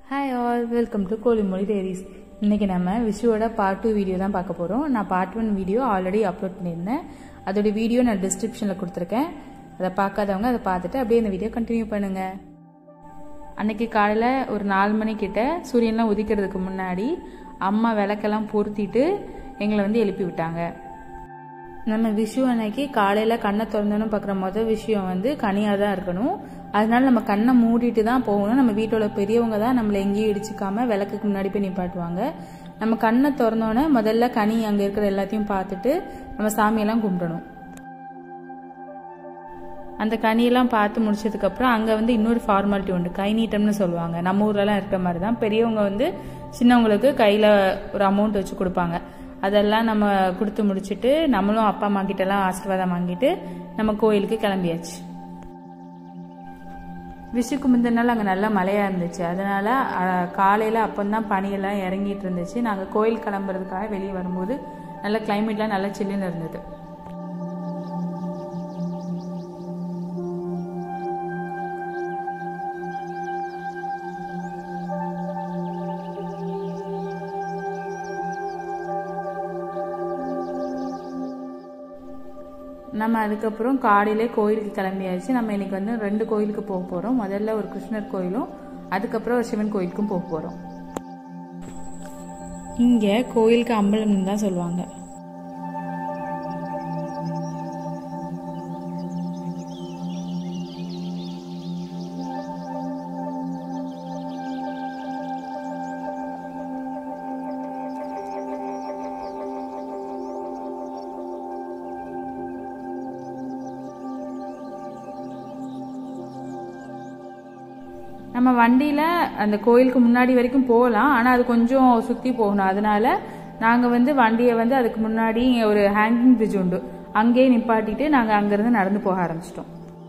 hi all welcome to Kozhimozhi diaries இன்னைக்கு நம்ம விஷுவோட part two video தான் பார்க்க போகிறோம் நான் part one video already upload பண்ணியிருந்தேன் அதோட வீடியோ நான் டிஸ்கிரிப்ஷனில் கொடுத்துருக்கேன் அதை பார்க்காதவங்க அதை பார்த்துட்டு அப்படியே இந்த வீடியோ கண்டினியூ பண்ணுங்க அன்னைக்கு காலையில் ஒரு நாலு மணிக்கிட்ட சூரியன்லாம் உதிக்கிறதுக்கு முன்னாடி அம்மா விளக்கெல்லாம் பொருத்திட்டு எங்களை வந்து எழுப்பி விட்டாங்க நம்ம விஷு அன்னைக்கு காலையில் கண்ணை திறந்தோன்னு பார்க்குற மொதல் விஷயம் வந்து கனியாக தான் இருக்கணும் அதனால நம்ம கண்ணை மூடிட்டு தான் போகணும் நம்ம வீட்டோட பெரியவங்க தான் நம்மளை எங்கேயும் இடிச்சுக்காம விளக்குக்கு முன்னாடி போய் நிப்பாட்டுவாங்க நம்ம கண்ணை திறந்தோன்னே முதல்ல கனி அங்கே இருக்கிற எல்லாத்தையும் பார்த்துட்டு நம்ம சாமியெல்லாம் கும்பிடணும் அந்த கனியெல்லாம் பார்த்து முடிச்சதுக்கப்புறம் அங்கே வந்து இன்னொரு ஃபார்மாலிட்டி உண்டு கை நீட்டம்னு சொல்லுவாங்க நம்ம ஊர்லலாம் இருக்கிற மாதிரி தான் பெரியவங்க வந்து சின்னவங்களுக்கு கையில் ஒரு அமௌண்ட் வச்சு கொடுப்பாங்க அதெல்லாம் நம்ம கொடுத்து முடிச்சுட்டு நம்மளும் அப்பா அம்மா கிட்டலாம் ஆசீர்வாதம் வாங்கிட்டு நம்ம கோயிலுக்கு கிளம்பியாச்சு விஷுக்கு முந்தின நாள் அங்கே நல்லா மழையாக இருந்துச்சு அதனால காலையில் அப்போந்தான் பனியெல்லாம் இறங்கிட்டு இருந்துச்சு நாங்கள் கோயில் கிளம்புறதுக்காக வெளியே வரும்போது நல்ல கிளைமேட்லாம் நல்லா சில்லுன்னு இருந்தது நம்ம அதுக்கப்புறம் காலையிலே கோயிலுக்கு கிளம்பியாச்சு நம்ம இன்னைக்கு வந்து ரெண்டு கோயிலுக்கு போக போகிறோம் முதல்ல ஒரு கிருஷ்ணர் கோயிலும் அதுக்கப்புறம் ஒரு சிவன் கோயிலுக்கும் போக போகிறோம் இங்கே கோயிலுக்கு அம்பலம்னு தான் சொல்லுவாங்க நம்ம வண்டியில் அந்த கோயிலுக்கு முன்னாடி வரைக்கும் போகலாம் ஆனால் அது கொஞ்சம் சுற்றி போகணும் அதனால நாங்கள் வந்து வண்டியை வந்து அதுக்கு முன்னாடி ஒரு ஹேங்கிங் பிரிட்ஜ் உண்டு அங்கேயே நிப்பாட்டிட்டு நாங்கள் அங்கேருந்து நடந்து போக ஆரம்பிச்சிட்டோம்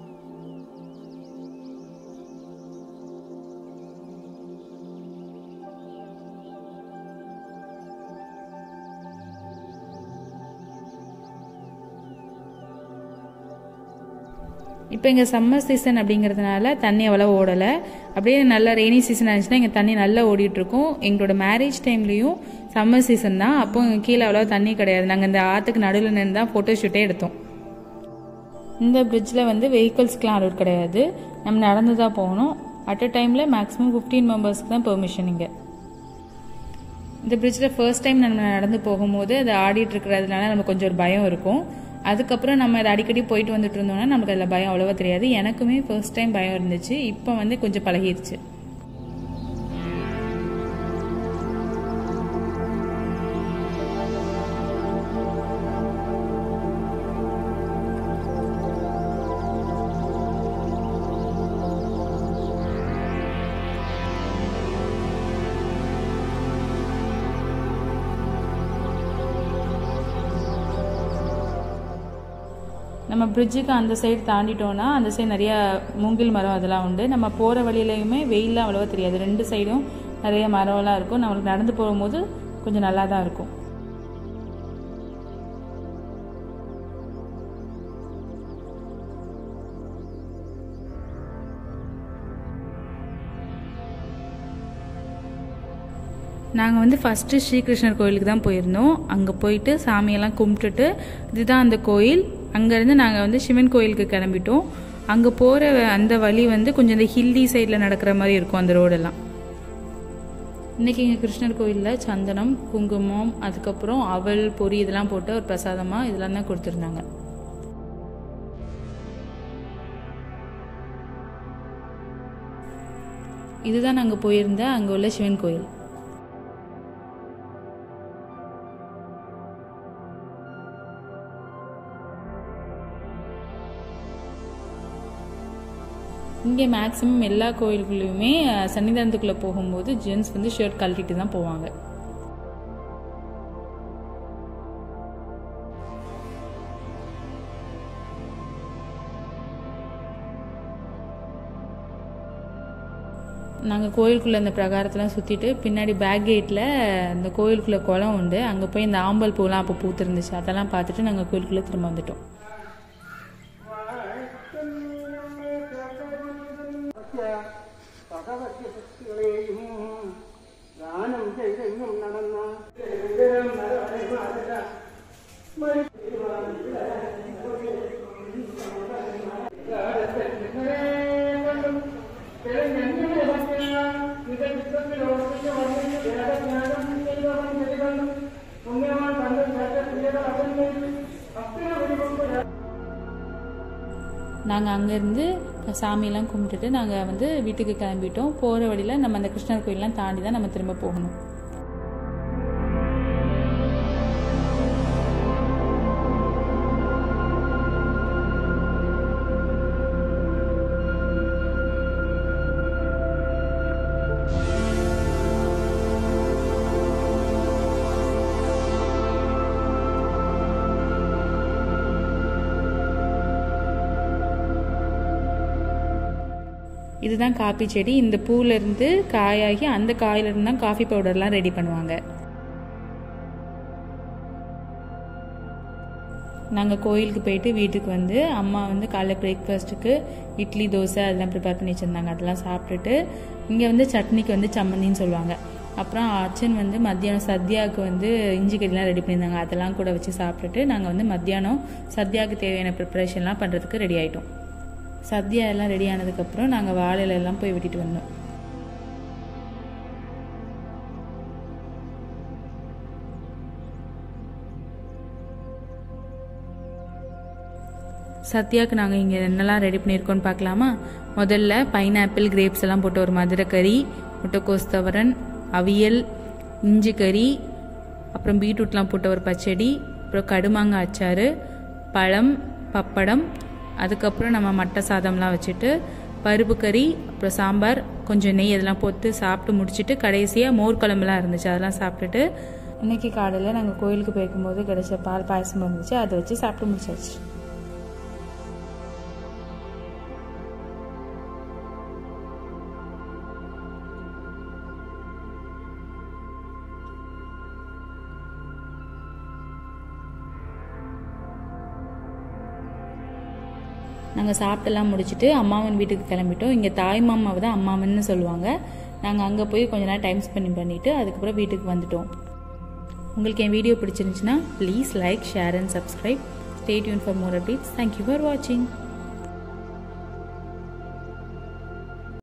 இப்போ இங்கே சம்மர் சீசன் அப்படிங்கிறதுனால தண்ணி அவ்வளோ ஓடலை அப்படியே நல்ல ரெய்னி சீசன் ஆச்சுன்னா இங்கே தண்ணி நல்லா ஓடிட்டுருக்கும் எங்களோட மேரேஜ் டைம்லேயும் சம்மர் சீசன் தான் அப்போ கீழே அவ்வளோ தண்ணி கிடையாது நாங்கள் இந்த ஆற்றுக்கு நடுவில் நின்று தான் ஃபோட்டோ ஷூட்டே எடுத்தோம் இந்த பிரிட்ஜில் வந்து வெஹிக்கிள்ஸ்க்கெலாம் அலோட் கிடையாது நம்ம நடந்து தான் போகணும் அட் அ டைமில் மேக்ஸிமம் ஃபிஃப்டீன் மெம்பர்ஸ்க்கு தான் பெர்மிஷன் இங்கே இந்த பிரிட்ஜில் ஃபர்ஸ்ட் டைம் நம்ம நடந்து போகும்போது அது ஆடிட்டு இருக்கிறதுனால நமக்கு கொஞ்சம் ஒரு பயம் இருக்கும் அதுக்கப்புறம் நம்ம அதை அடிக்கடி போயிட்டு வந்துட்டு இருந்தோம்னா நமக்கு அதில் பயம் அவ்வளோவா தெரியாது எனக்குமே ஃபர்ஸ்ட் டைம் பயம் இருந்துச்சு இப்போ வந்து கொஞ்சம் பழகிருச்சு நம்ம பிரிட்ஜுக்கு அந்த சைடு தாண்டிட்டோம்னா அந்த சைடு நிறைய மூங்கில் மரம் அதெல்லாம் உண்டு நம்ம போகிற வழியிலையுமே வெயிலாம் அவ்வளோவா தெரியாது ரெண்டு சைடும் நிறைய மரம்லாம் இருக்கும் நம்மளுக்கு நடந்து போகும்போது கொஞ்சம் நல்லா தான் இருக்கும் நாங்கள் வந்து ஃபஸ்ட்டு ஸ்ரீகிருஷ்ணர் கோயிலுக்கு தான் போயிருந்தோம் அங்கே போயிட்டு சாமியெல்லாம் கும்பிட்டுட்டு இதுதான் அந்த கோயில் அங்கேருந்து நாங்கள் வந்து சிவன் கோயிலுக்கு கிளம்பிட்டோம் அங்கே போகிற அந்த வழி வந்து கொஞ்சம் இந்த ஹில்லி சைடில் நடக்கிற மாதிரி இருக்கும் அந்த ரோடெல்லாம் இன்றைக்கி இங்கே கிருஷ்ணர் கோயிலில் சந்தனம் குங்குமம் அதுக்கப்புறம் அவல் பொரி இதெல்லாம் போட்டு ஒரு பிரசாதமாக இதெல்லாம் தான் கொடுத்துருந்தாங்க இதுதான் நாங்கள் போயிருந்த அங்கே உள்ள சிவன் கோயில் இங்கே மேக்ஸிமம் எல்லா கோயில்குள்ளேயுமே சன்னிதானத்துக்குள்ளே போகும்போது ஜென்ஸ் வந்து ஷர்ட் கழட்டிட்டு தான் போவாங்க நாங்கள் கோயிலுக்குள்ளே இந்த பிரகாரத்தெலாம் சுற்றிட்டு பின்னாடி பேக் கேட்டில் இந்த கோயிலுக்குள்ளே குளம் உண்டு அங்கே போய் இந்த ஆம்பல் பூலாம் அப்போ பூத்துருந்துச்சு அதெல்லாம் பார்த்துட்டு நாங்கள் கோயிலுக்குள்ளே திரும்ப வந்துட்டோம் பகவத் சக்திகளையும் நாங்கள் அங்கேருந்து சாமியெல்லாம் கும்பிட்டுட்டு நாங்கள் வந்து வீட்டுக்கு கிளம்பிட்டோம் போகிற வழியில் நம்ம அந்த கிருஷ்ணர் கோயிலெலாம் தாண்டி தான் நம்ம திரும்ப போகணும் இதுதான் காப்பி செடி இந்த பூவிலேருந்து காயாகி அந்த காயிலிருந்து தான் காஃபி பவுடர்லாம் ரெடி பண்ணுவாங்க நாங்கள் கோயிலுக்கு போயிட்டு வீட்டுக்கு வந்து அம்மா வந்து காலைல பிரேக்ஃபாஸ்ட்டுக்கு இட்லி தோசை அதெல்லாம் ப்ரிப்பேர் பண்ணி வச்சுருந்தாங்க அதெல்லாம் சாப்பிட்டுட்டு இங்கே வந்து சட்னிக்கு வந்து சம்மந்தின்னு சொல்லுவாங்க அப்புறம் அச்சன் வந்து மத்தியானம் சத்யாவுக்கு வந்து இஞ்சி கறிலாம் ரெடி பண்ணியிருந்தாங்க அதெல்லாம் கூட வச்சு சாப்பிட்டுட்டு நாங்கள் வந்து மத்தியானம் சத்யாவுக்கு தேவையான ப்ரிப்பரேஷன்லாம் பண்ணுறதுக்கு ரெடி ஆகிட்டோம் சத்யா எல்லாம் ரெடி ஆனதுக்கப்புறம் நாங்கள் வாழையில எல்லாம் போய் விட்டுட்டு வந்தோம் சத்யாவுக்கு நாங்கள் இங்கே என்னெல்லாம் ரெடி பண்ணியிருக்கோம்னு பார்க்கலாமா முதல்ல பைனாப்பிள் கிரேப்ஸ் எல்லாம் போட்டு ஒரு மதுரை கறி முட்டைக்கோஸ் தவரன் அவியல் இஞ்சி கறி அப்புறம் பீட்ரூட்லாம் போட்ட ஒரு பச்சடி அப்புறம் கடுமாங்காய் அச்சாறு பழம் பப்படம் அதுக்கப்புறம் நம்ம மட்டை சாதம்லாம் வச்சுட்டு பருப்பு கறி அப்புறம் சாம்பார் கொஞ்சம் நெய் இதெல்லாம் போட்டு சாப்பிட்டு முடிச்சுட்டு கடைசியாக மோர் குழம்புலாம் இருந்துச்சு அதெல்லாம் சாப்பிட்டுட்டு இன்னைக்கு காலையில் நாங்கள் கோயிலுக்கு போயிருக்கும்போது கிடைச்ச பால் பாயசம் இருந்துச்சு அதை வச்சு சாப்பிட்டு முடிச்சாச்சு நாங்கள் சாப்பிட்டெல்லாம் முடிச்சுட்டு அம்மாவன் வீட்டுக்கு கிளம்பிட்டோம் இங்கே தாய் மாமாவை தான் அம்மாவன்னு சொல்லுவாங்க நாங்கள் அங்கே போய் கொஞ்ச நேரம் டைம் ஸ்பெண்ட் பண்ணிவிட்டு அதுக்கப்புறம் வீட்டுக்கு வந்துட்டோம் உங்களுக்கு என் வீடியோ பிடிச்சிருந்துச்சுன்னா please like share and subscribe stay tuned for more updates thank you for வாட்சிங்